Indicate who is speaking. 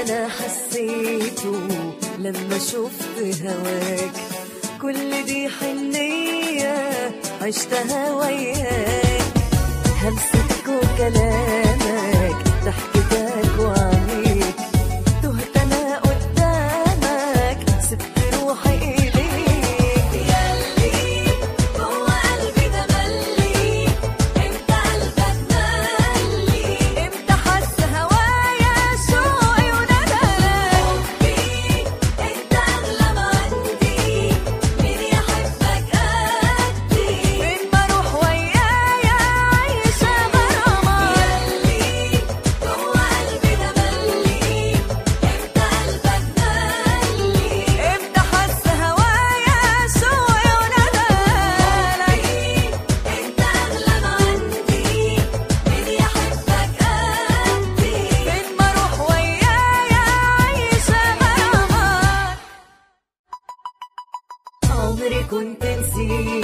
Speaker 1: أنا حسيته لما شفت هواك كل دي حنية عشتها وياك همستك وكلامك ضحكتك وعينيك تهت أنا قدامك سبت روحي إليك ياللي جوا قلبي ده ملي امتى قلبك ملي امتى حس هوايا شوقي وندلك حبي انت اغلى ما عندي مين يحبك قدي فين بروح ويايا عايشة غرامة ياللي جوا قلبي ده ملي امتى قلبك ملي امتى حس هوايا شوقي وندلك انت اغلى ما عندي مين يحبك قدي فين بروح ويايا عايشة غرامة عمري كنت نسيت